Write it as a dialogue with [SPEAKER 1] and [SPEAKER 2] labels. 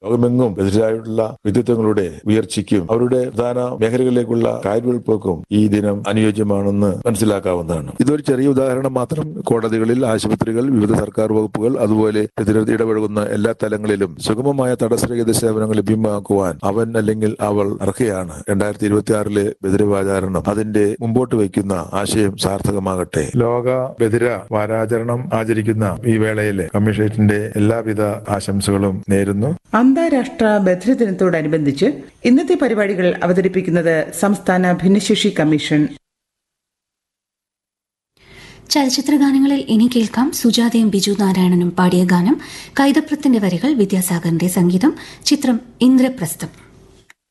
[SPEAKER 1] ലോകമെങ്ങും എതിരായിട്ടുള്ള വ്യക്തിത്വങ്ങളുടെ ഉയർച്ചയ്ക്കും അവരുടെ പ്രധാന മേഖലകളിലേക്കുള്ള കാൽവെൽപ്പോക്കും ഈ ദിനം അനുയോജ്യമാണെന്ന് മനസ്സിലാക്കാവുന്നതാണ് ഇതൊരു ചെറിയ ഉദാഹരണം മാത്രം കോടതികളിൽ ആശുപത്രികൾ വിവിധ സർക്കാർ വകുപ്പുകൾ അതുപോലെ ഇതിനകത്ത് ഇടപഴകുന്ന എല്ലാ തലങ്ങളിലും സുഗമമായ തടസ്സരഹിത സേവനങ്ങൾ ലഭ്യമാക്കുവാൻ അവൻ അല്ലെങ്കിൽ അവൾ അർഹയാണ് രണ്ടായിരത്തി ഇരുപത്തി ആറിലെ ബദിരവാചാരണം അതിന്റെ മുമ്പോട്ട് വയ്ക്കുന്ന ആശയം സാർത്ഥകമാകട്ടെ ലോക ബദിര വാരാചരണം ആചരിക്കുന്ന ഈ വേളയിൽ കമ്മീഷനേറ്റിന്റെ എല്ലാവിധ ആശംസകളും നേരുന്നു
[SPEAKER 2] അന്താരാഷ്ട്ര ബധിരദിനത്തോടനുബന്ധിച്ച് ഇന്നത്തെ പരിപാടികൾ അവതരിപ്പിക്കുന്നത് സംസ്ഥാന ഭിന്നശേഷി കമ്മീഷൻ
[SPEAKER 3] ചലച്ചിത്ര ഗാനങ്ങളിൽ ഇനി കേൾക്കാം സുജാതയും ബിജു നാരായണനും പാടിയ ഗാനം കൈതപ്രത്തിന്റെ വരികൾ വിദ്യാസാഗറിന്റെ സംഗീതം ചിത്രം ഇന്ദ്രപ്രസ്ഥം